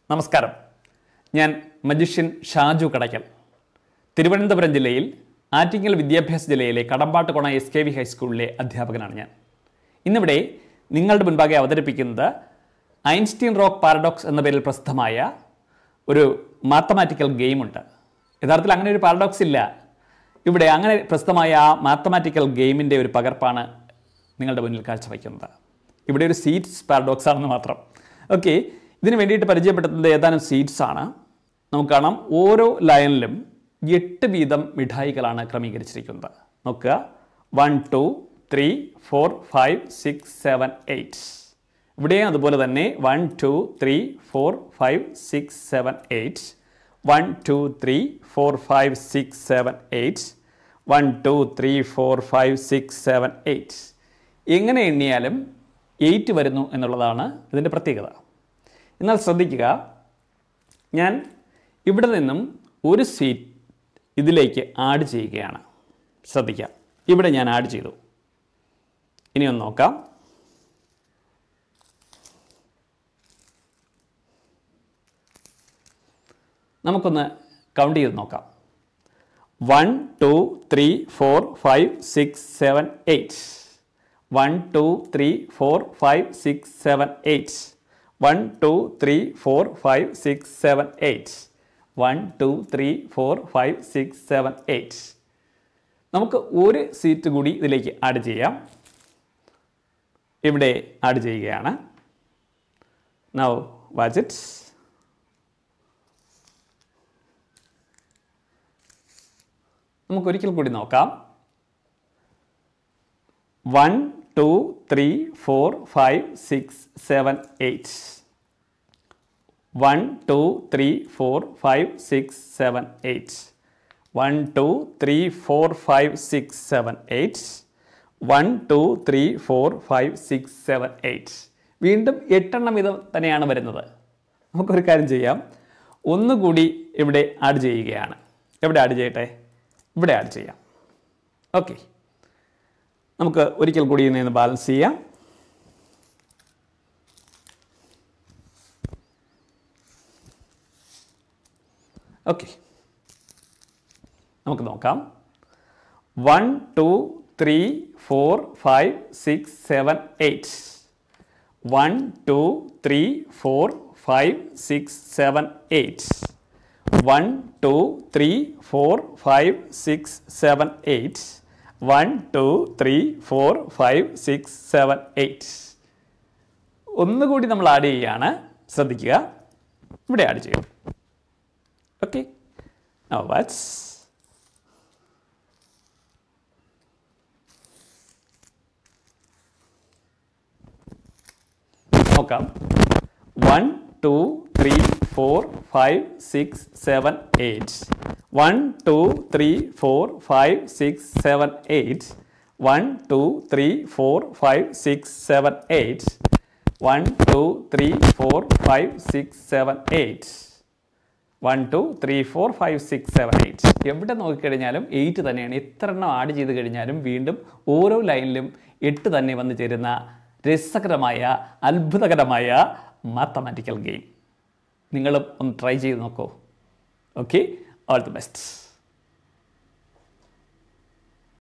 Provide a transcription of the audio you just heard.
നമസ്കാരം ഞാൻ മജിഷ്യൻ ഷാജു കടയ്ക്കൽ തിരുവനന്തപുരം ജില്ലയിൽ ആറ്റിങ്ങൽ വിദ്യാഭ്യാസ ജില്ലയിലെ കടമ്പാട്ടുകോണ എസ് കെ വി ഹൈസ്കൂളിലെ അധ്യാപകനാണ് ഞാൻ ഇന്നിവിടെ നിങ്ങളുടെ മുൻപാകെ അവതരിപ്പിക്കുന്നത് ഐൻസ്റ്റീൻ റോക്ക് പാരഡോക്സ് എന്ന പേരിൽ പ്രസിദ്ധമായ ഒരു മാത്തമാറ്റിക്കൽ ഗെയിമുണ്ട് യഥാർത്ഥത്തിൽ അങ്ങനെ ഒരു പാരഡോക്സ് ഇല്ല ഇവിടെ അങ്ങനെ പ്രസിദ്ധമായ ആ മാത്തമാറ്റിക്കൽ ഗെയിമിൻ്റെ ഒരു പകർപ്പാണ് നിങ്ങളുടെ മുന്നിൽ കാഴ്ചവയ്ക്കുന്നത് ഇവിടെ ഒരു സീറ്റ്സ് പാരഡോക്സ് ആണെന്ന് മാത്രം ഓക്കെ ഇതിന് വേണ്ടിയിട്ട് പരിചയപ്പെടുത്തുന്നത് ഏതാനും സീറ്റ്സ് ആണ് നമുക്ക് കാണാം ഓരോ ലൈനിലും എട്ട് വീതം മിഠായികളാണ് ക്രമീകരിച്ചിരിക്കുന്നത് നോക്കുക one two three four five six seven eight ഇവിടെയും അതുപോലെ തന്നെ one two three four five six seven eight one two three four five six seven eight one two three four five six seven eight എങ്ങനെ എണ്ണിയാലും eight വരുന്നു എന്നുള്ളതാണ് ഇതിൻ്റെ പ്രത്യേകത എന്നാൽ ശ്രദ്ധിക്കുക ഞാൻ ഇവിടെ നിന്നും ഒരു സീറ്റ് ഇതിലേക്ക് ആഡ് ചെയ്യുകയാണ് ശ്രദ്ധിക്കുക ഇവിടെ ഞാൻ ആഡ് ചെയ്തു ഇനി ഒന്ന് നോക്കാം നമുക്കൊന്ന് കൗണ്ട് ചെയ്ത് നോക്കാം one two three four five six seven eight one two three four five six seven eight one two three four five six seven eight one two three four five six seven eight നമുക്ക് ഒരു seat കൂടി ഇതിലേക്ക് add ചെയ്യാം ഇവിടെ add ചെയ്യുകയാണ് now watch it നമുക്ക് ഒരിക്കൽ കൂടി നോക്കാം one two three four five six seven eight one two three four five six seven eight one two three four five six seven eight one two three four five six seven eight വീണ്ടും എട്ടെണ്ണം വീതം തന്നെയാണ് വരുന്നത് നമുക്കൊരു കാര്യം ചെയ്യാം ഒന്നുകൂടി ഇവിടെ ആഡ് ചെയ്യുകയാണ് എവിടെ ആഡ് ചെയ്യട്ടെ ഇവിടെ ആഡ് ചെയ്യാം ഓക്കെ നമുക്ക് ഒരിക്കൽ കൂടി ഇതിനെ ബാലൻസ് ചെയ്യാം ഓക്കെ നമുക്ക് നോക്കാം one two three four five six seven eight one two three four five six seven eight one two three four five six seven eight one two three four five six seven eight ഒന്നുകൂടി നമ്മൾ add ചെയ്യുകയാണ് ശ്രദ്ധിക്കുക ഇവിടെ add ചെയ്യും okay വാട്സ് നോക്കാം one two three four five six seven eight one two three four five six seven eight one two three four five six seven eight one two three four five six seven eight one two three four five six seven eight എവിടെ നോക്കിക്കഴിഞ്ഞാലും eight തന്നെയാണ് എത്ര എണ്ണം add ചെയ്ത് കഴിഞ്ഞാലും വീണ്ടും ഓരോ ലൈനിലും എട്ട് തന്നെ വന്നു ചേരുന്ന രസകരമായ അത്ഭുതകരമായ മാത്തമാറ്റിക്കൽ ഗെയിം നിങ്ങളും ഒന്ന് ട്രൈ ചെയ്ത് നോക്കൂ ഓക്കെ ഓൾ ദി ബെസ്റ്റ്